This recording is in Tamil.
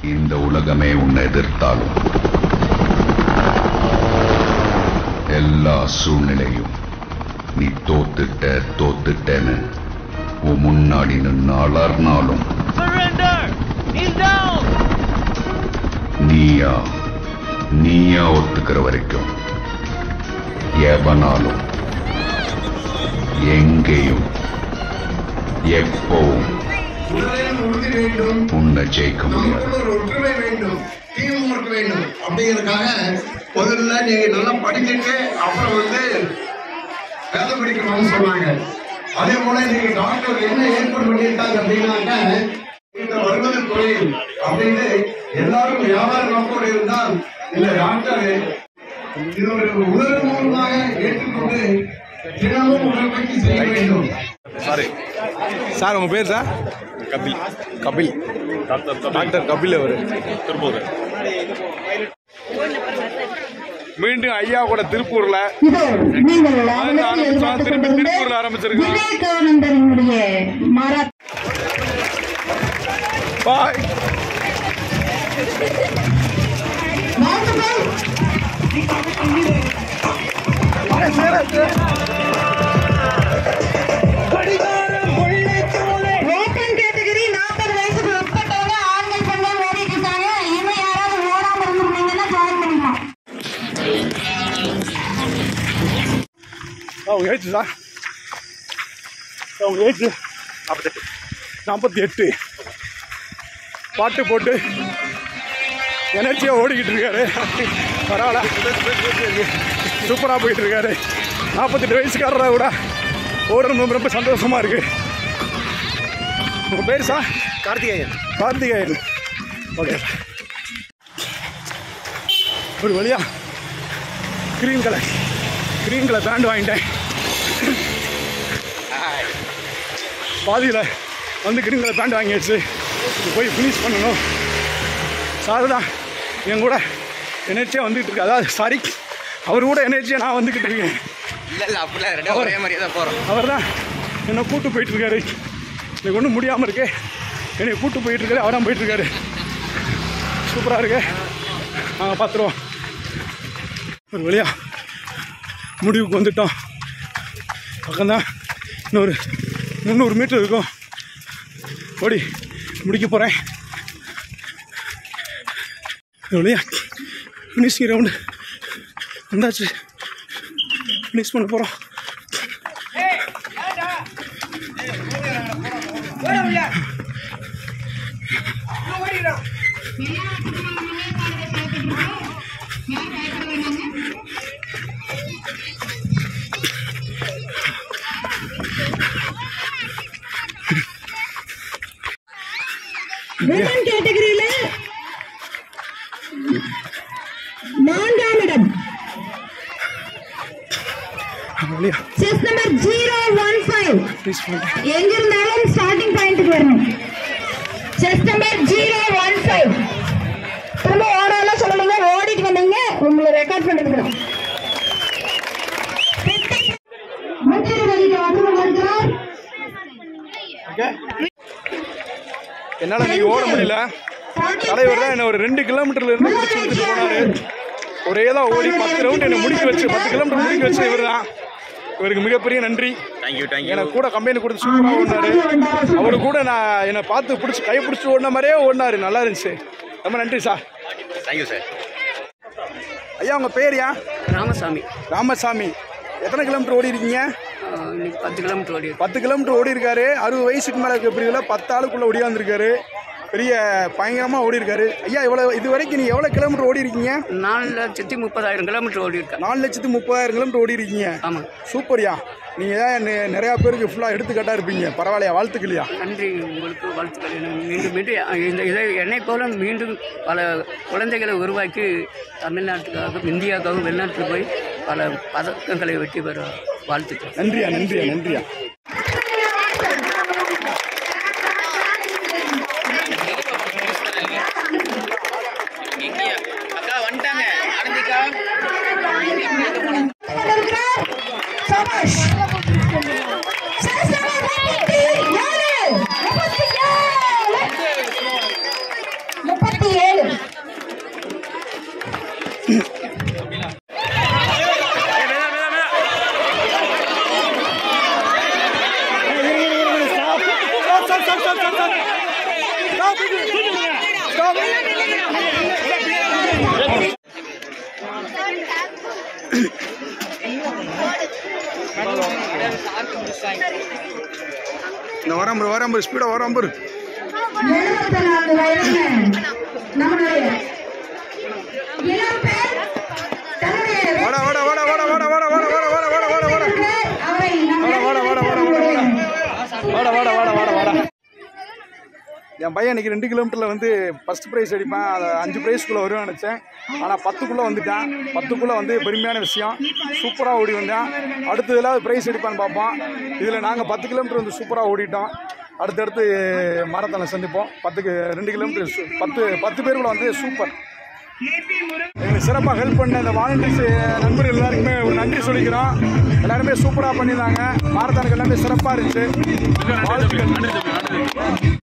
இந்த உலகமே உன்னை எதிர்த்தாலும் எல்லா சூழ்நிலையும் நீ தோத்துட்ட தோத்துட்டேன்னு உன் முன்னாடி நின்று அலர்னாலும் Surrender! Kneel down! நீயா நீயா ஒத்துக்கிற வரைக்கும் எவனாலும் எங்கேயும் எப்பவும் உடலில் உறுதி வேண்டும் உன்னை ஜெயிக்க முடியாது நமக்குள்ள ஒரு ஒற்றுமை வேண்டும் டீம் ஒர்க் வேண்டும் அப்படிங்கிறதுக்காக முதல்ல நீங்க நல்லா படிச்சுட்டு அப்புறம் வந்து வேலை படிக்கணும்னு சொன்னாங்க அதே போல நீங்க டாக்டர் என்ன ஏற்பாடு பண்ணியிருக்காங்க அப்படின்னாக்க இந்த வருவது குறையும் அப்படின்னு எல்லாரும் வியாபார நோக்கோடு இருந்தால் இந்த டாக்டர் இது ஒரு உணர்வு மூலமாக ஏற்றுக்கொண்டு தினமும் உடற்பயிற்சி செய்ய வேண்டும் சாரி சார் உங்க பேர் சார் கபில் கபில் டாக்டர் கபில் அவர் திருப்பூர் மீண்டும் ஐயா கூட திருப்பூர்ல இதோ நீங்கள் முதல்ல ஆரம்பிச்சோம், திருப்பி திருப்பூர்ல ஆரம்பிச்சிருக்கோம். விவேகானந்தரினுடைய மாரா பாய் வாழ்த்துக்கள் ஓப்பன் கேட்டகரி நாற்பது வயசுக்கு உட்பட்டவங்க ஆண்கள் பெண்கள் ஓடிட்டு இருக்காங்க இன்னும் யாராவது ஓடாம இருந்திருந்தீங்கன்னா ஜாயின் பண்ணிக்கலாம் அவங்க ஏஜ் சார் அவங்க ஏஜ் நாற்பத்தெட்டு நாற்பத்தி எட்டு பாட்டு போட்டு எனர்ஜியாக ஓடிக்கிட்டு இருக்காரு பரவாயில்ல சூப்பராக போயிட்டு இருக்காரு நாற்பத்தெட்டு வயசுக்காரரை கூட ஓடுறது ரொம்ப ரொம்ப சந்தோஷமா இருக்கு உங்கள் பேர் sir Karthikeyan Karthikeyan okay sir ஒரு வழியா green colour green colour band வாங்கிட்டேன் பாதியில் வந்து க்ரீன் கலர் பேண்ட் வாங்கியாச்சு இது போய் ஃபினிஷ் பண்ணணும் சார் தான் என் கூட எனர்ஜியாக வந்துகிட்டு இருக்கு அதாவது சாரி அவர் கூட எனர்ஜியாக நான் வந்துக்கிட்டு இருக்கேன் இல்ல இல்ல அப்படிலாம் ரெண்டும் ஒரே மாதிரியே தான் போறோம் அவர் தான் என்னை கூட்டு போயிட்டு இருக்காரு எனக்கு ஒன்றும் முடியாமல் இருக்கு என்னை கூட்டு போயிட்டு இருக்காரு அவராக போயிட்டு இருக்காரு சூப்பராக இருக்கு நாங்கள் பார்த்துருவோம் ஒரு வழியா முடிவுக்கு வந்துட்டோம் பக்கம்தான் இன்னொரு முந்நூறு மீட்டர் இருக்கும் ஓடி முடிக்க போகிறேன் ஒரு வழியா ஃபினிஷிங் ரவுண்டு வந்தாச்சு ஃபினிஷ் பண்ண போகிறோம் விமன் கேட்டகரியில நான்காம் இடம் வழியா chest number zero one five finish பண்ணிட்டேன் எங்க இருந்தாலும் ஸ்டார்டிங் பாயிண்ட்டுக்கு வரணும் chest number zero one five திரும்ப ஓடலாம் சொல்லணுங்க ஓடிட்டு வந்தீங்க உங்களை ரெக்கார்ட் பண்ணிருக்கிறோம் முத்திரை வலிக்கு வந்து கொண்டிருக்கிறார் என்னால் நீங்கள் ஓட முடியல தலைவர் தான் என்ன ஒரு ரெண்டு கிலோமீட்டர்ல இருந்து பிடிச்சி விட்டுட்டு போனாரு ஒரே தான் ஓடி பத்து ரவுண்ட் என்னை முடிக்க வச்சு பத்து கிலோமீட்டர் முடிக்க வச்சு இவர் தான் இவருக்கு மிகப்பெரிய நன்றி தேங்க்யூ தேங்க்யூ எனக்கு கூட கம்பெனி கொடுத்து சூப்பராக ஓடினாரு அவரு கூட நான் என்னை பார்த்து பிடிச்சி கை பிடிச்சி ஓடின மாதிரியே ஓடினாரு நல்லா இருந்துச்சு ரொம்ப நன்றி சார் தேங்க்யூ சார் ஐயா உங்கள் பேர்யா ராமசாமி ராமசாமி எத்தனை கிலோமீட்டர் ஓடி இருக்கீங்க ஆஹ் இன்னைக்கு பத்து கிலோமீட்டர் ஓடி பத்து கிலோமீட்டர் ஓடி இருக்காரு அறுபது வயசுக்கு மேலே இருக்க பிரிவில் பத்து ஆளுக்குள்ளே ஓடியாந்துருக்காரு பெரிய பயங்கரமாக ஓடி இருக்காரு ஐயா எவ்வளோ இது வரைக்கும் நீ எவ்வளோ கிலோமீட்டர் ஓடி இருக்கீங்க நாலு லட்சத்தி முப்பதாயிரம் கிலோமீட்டர் ஓடி இருக்கேன் நாலு லட்சத்து முப்பதாயிரம் கிலோமீட்டர் ஓடி இருக்கீங்க ஆமாம் சூப்பர்யா நீங்கள் தான் நெ- நிறையா பேருக்கு ஃபுல்லாக எடுத்துக்காட்டாக இருப்பீங்க பரவாயில்லையா வாழ்த்துக்கலையா நன்றி உங்களுக்கு வாழ்த்துக்கள் எனக்கு மீண்டும் மீண்டும் இந்த இதை என்னை போல மீண்டும் பல குழந்தைகளை உருவாக்கி தமிழ்நாட்டுக்காகவும் இந்தியாவுக்காகவும் வெளிநாட்டுக்கு போய் பல பதக்கங்களை வெற்றி பெற வாழ்த்துக்கள் நன்றியா நன்றியா நன்றியா அக்கா வந்துட்டாங்க ஆனந்திக்கா கொண்டிருக்கிறார் சபாஷ் செஸ் நம்பர் முப்பத்தி ஏழு முப்பத்தி ஏழு முப்பத்தி ஏழு இந்த வரான் பாரு வரான் பாரு ஸ்பீடாக வரான் பாரு எழுபத்தி நான்கு வயதுல நம்முடைய இளம் பெண் தன்னுடைய வாடா வாடா வாடா வாடா வாடா வாடா வாடா வாடா வாடா வாடா வாடா வாடா அவரை நம் வாடா, வாடா, வாடா, வாடா, வாடா, வாடா வாடா வாடா வாடா வாடா என் பையன் இன்னைக்கு ரெண்டு கிலோமீட்டரில் வந்து ஃபர்ஸ்ட் ப்ரைஸ் அடிப்பான் அதை அஞ்சு ப்ரைஸ்க்குள்ளே வருவேன் நினச்சேன் ஆனால் பத்துக்குள்ளே வந்துட்டான் பத்துக்குள்ளே வந்து பெருமையான விஷயம் சூப்பராக ஓடி வந்தான் அடுத்ததில் ப்ரைஸ் அடிப்பான்னு பார்ப்போம் இதில் நாங்கள் பத்து கிலோமீட்டர் வந்து சூப்பராக ஓடிட்டோம் அடுத்தடுத்து மாரத்தானை சந்திப்போம் பத்துக்கு ரெண்டு கிலோமீட்டர் சு- பத்து பத்து பேருக்குள்ள வந்து சூப்பர் எங்களுக்கு சிறப்பாக ஹெல்ப் பண்ண இந்த வாலண்டியர்ஸ் நண்பர்கள் எல்லாருக்குமே ஒரு நன்றி சொல்லிக்கிறோம் எல்லாருமே சூப்பராக பண்ணியிருந்தாங்க மாரத்தானுக்கு எல்லாமே சிறப்பாக இருந்துச்சு வாழ்த்துக்கள்